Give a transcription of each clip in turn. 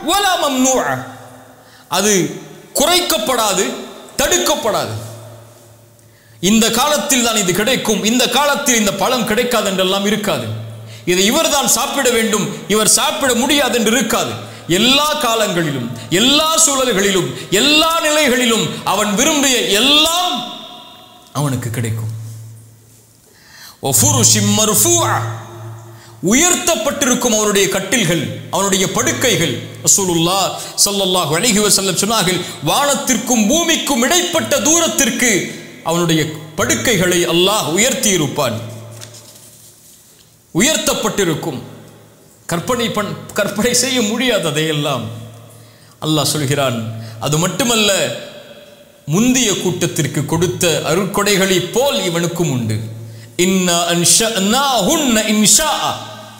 வலா மம்னூஅ அது குறைக்கப்படாது தடுக்கப்படாது இந்த காலத்தில் தான் இது கிடைக்கும் இந்த காலத்தில் இந்த பழம் கிடைக்காது என்றெல்லாம் இருக்காது இதை இவர்தான் சாப்பிட வேண்டும் இவர் சாப்பிட முடியாது என்று இருக்காது எல்லா காலங்களிலும் எல்லா சூழல்களிலும் எல்லா நிலைகளிலும் அவன் விரும்பிய எல்லாம் அவனுக்கு கிடைக்கும் ஒஃபுருஷிம் மர்ஃபூஅ. உயர்த்தப்பட்டிருக்கும் அவனுடைய கட்டில்கள் அவனுடைய படுக்கைகள் ரசூலுல்லாஹ் ஸல்லல்லாஹு அலைஹி வஸல்லம் சொன்னார்கள் வானத்திற்கும் பூமிக்கும் இடைப்பட்ட தூரத்திற்கு அவனுடைய படுக்கைகளை அல்லாஹ் உயர்த்தி இருப்பான் உயர்த்தப்பட்டிருக்கும் கற்பனை பண் கற்பனை செய்ய முடியாததையெல்லாம் அல்லாஹ் சொல்கிறான் அது மட்டுமல்ல முந்திய கூட்டத்திற்கு கொடுத்த அருட்கொடைகளைப் போல் இவனுக்கும் உண்டு இன்னா அன்ஷஅனாஹுன்ன இன்ஷாஅ.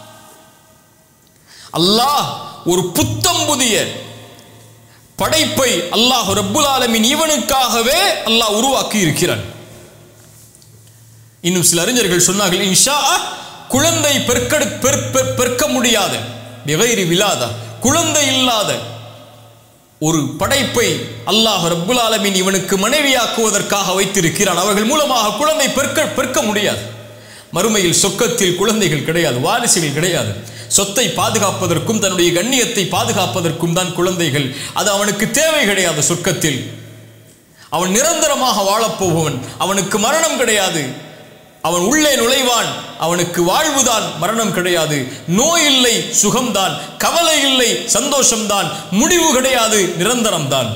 அல்லாஹ் ஒரு புத்தம் புதிய படைப்பை அல்லாஹ் ரப்புல் ஆலமீன் இவனுக்காகவே அல்லாஹ் உருவாக்கி இருக்கிறான் இன்னும் சில அறிஞர்கள் சொன்னார்கள் இன்ஷா குழந்தை பெருக்கெடு பெரு- பெரு- பெருக்க முடியாத வெகைரி விழாத குழந்தை இல்லாத ஒரு படைப்பை அல்லாஹ் ரப்புல் ஆலமீன் இவனுக்கு மனைவியாக்குவதற்காக வைத்திருக்கிறான் அவர்கள் மூலமாக குழந்தை பெருக்க பெருக்க முடியாது மறுமையில் சொர்க்கத்தில் குழந்தைகள் கிடையாது வாரிசுகள் கிடையாது சொத்தை பாதுகாப்பதற்கும் தன்னுடைய கண்ணியத்தை பாதுகாப்பதற்கும் தான் குழந்தைகள் அது அவனுக்கு தேவை கிடையாது சொர்க்கத்தில் அவன் நிரந்தரமாக வாழப்போபவன் அவனுக்கு மரணம் கிடையாது அவன் உள்ளே நுழைவான் அவனுக்கு வாழ்வுதான் மரணம் கிடையாது நோய் இல்லை சுகம்தான் கவலை இல்லை சந்தோஷம்தான் முடிவு கிடையாது நிரந்தரம்தான்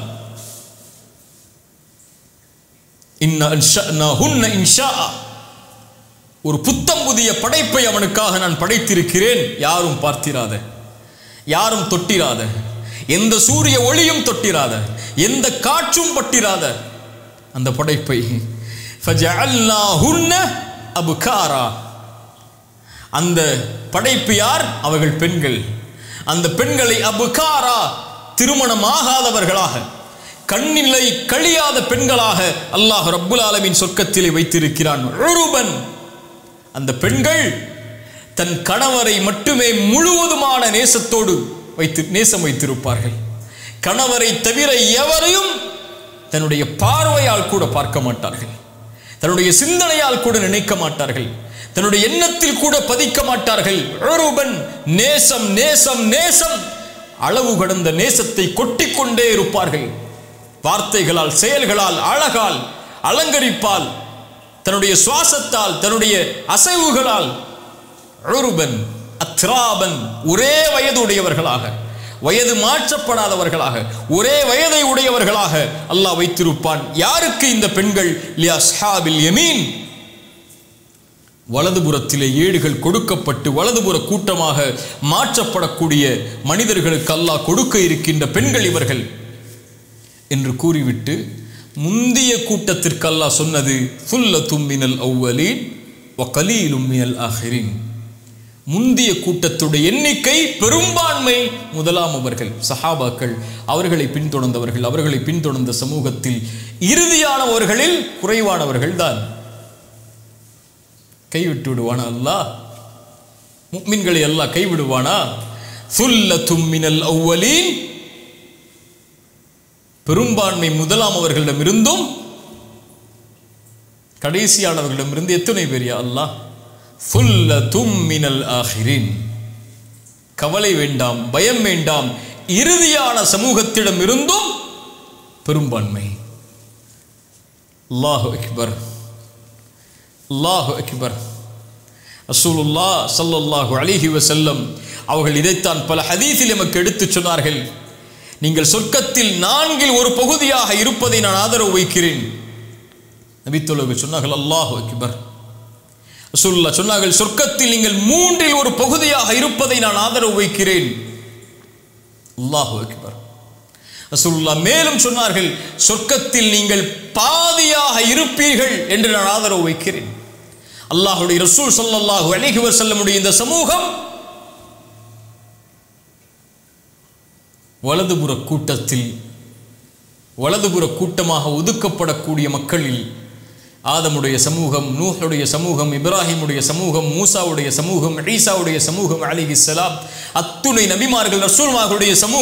இன்ன அன்ஷஅனாஹுன்ன இன்ஷாஅ. ஒரு புத்தம் புதிய படைப்பை அவனுக்காக நான் படைத்திருக்கிறேன் யாரும் பார்த்திராத யாரும் தொட்டிராத எந்த சூரிய ஒளியும் தொட்டிராத எந்த காற்றும் பட்டிராத அந்த படைப்பை ஃபஜஅல்னாஹுன்ன அபுகாரா அந்த படைப்பு யார் அவர்கள் பெண்கள் அந்த பெண்களை அபுகாரா திருமணமாகாதவர்களாக கண்ணிலை கழியாத பெண்களாக அல்லாஹ் ரப்புல் ஆலமீன் சொர்க்கத்திலே வைத்திருக்கிறான் உருபன் அந்த பெண்கள் தன் கணவரை மட்டுமே முழுவதுமான நேசத்தோடு வைத்து நேசம் வைத்திருப்பார்கள் கணவரை தவிர எவரையும் தன்னுடைய பார்வையால் கூட பார்க்க மாட்டார்கள் தன்னுடைய சிந்தனையால் கூட நினைக்க மாட்டார்கள் தன்னுடைய எண்ணத்தில் கூட பதிக்க மாட்டார்கள் உருபன் நேசம் நேசம் நேசம் அளவு கடந்த நேசத்தை கொட்டிக்கொண்டே இருப்பார்கள் வார்த்தைகளால் செயல்களால் அழகால் அலங்கரிப்பால் தன்னுடைய சுவாசத்தால் தன்னுடைய அசைவுகளால் உருபன் அத்ராபன் ஒரே வயது உடையவர்களாக வயது மாற்றப்படாதவர்களாக ஒரே வயதை உடையவர்களாக அல்லாஹ் வைத்திருப்பான் யாருக்கு இந்த பெண்கள் லியஸ்ஹாபில் யமீன் வலதுபுறத்திலே ஏடுகள் கொடுக்கப்பட்டு வலதுபுற கூட்டமாக மாற்றப்படக்கூடிய மனிதர்களுக்கு அல்லாஹ் கொடுக்க இருக்கின்ற பெண்கள் இவர்கள் என்று கூறிவிட்டு முந்திய கூட்டத்திற்கு அல்லாஹ் சொன்னது சுல்லத்தும் மினல் அவ்வலீன் வகலீலும் மினல் ஆஹிரின் முந்திய கூட்டத்துடைய எண்ணிக்கை பெரும்பான்மை முதலாம் அவர்கள் சஹாபாக்கள் அவர்களை பின்தொடர்ந்தவர்கள் அவர்களை பின்தொடர்ந்த சமூகத்தில் இறுதியானவர்களில் குறைவானவர்கள் தான் கைவிட்டு விடுவானா அல்லாஹ் முக்மின்களை அல்லாஹ் கைவிடுவானா சுல்லத்தும் மினல் அவ்வலீன் பெரும்பான்மை முதலாம் அவர்களிடமிருந்தும் கடைசியானவர்களிடமிருந்து எத்தனை பேர் யா அல்லாஹ் சுல்லத்தும் மினல் ஆஹிரின் கவலை வேண்டாம் பயம் வேண்டாம் இறுதியான சமூகத்திடம் இருந்தும் பெரும்பான்மை அல்லாஹு அக்பர் அல்லாஹு அக்பர் ரசூலுல்லா ஸல்லல்லாஹு அலைஹி வஸல்லம் அவர்கள் இதைத்தான் பல ஹதீஸில் எமக்கு எடுத்துச் சொன்னார்கள் நீங்கள் சொர்க்கத்தில் நான்கில் ஒரு பகுதியாக இருப்பதை நான் ஆதரவு வைக்கிறேன் நபித்தொழுகு சொன்னார்கள் அல்லாஹு அக்பர் ரசூலுல்லா சொன்னார்கள் சொர்க்கத்தில் நீங்கள் மூன்றில் ஒரு பகுதியாக இருப்பதை நான் ஆதரவு வைக்கிறேன் அல்லாஹு அக்பர் ரசூலுல்லா மேலும் சொன்னார்கள் சொர்க்கத்தில் நீங்கள் பாதியாக இருப்பீர்கள் என்று நான் ஆதரவு வைக்கிறேன் அல்லாஹுடைய ரசூல் ஸல்லல்லாஹு அலைஹி வஸல்லமுடைய இந்த சமூகம் வலதுபுற கூட்டத்தில் வலதுபுற கூட்டமாக ஒதுக்கப்படக்கூடிய மக்களில் ஆதமுடைய சமூகம் நூஹுடைய சமூகம் இப்ராஹிமுடைய சமூகம் மூசாவுடைய சமூகம் ஈசாவுடைய சமூகம் அலிஹிஸ்ஸலாம் அத்துணை நபிமார்கள் ரசூல்மார்களுடைய சமூகம்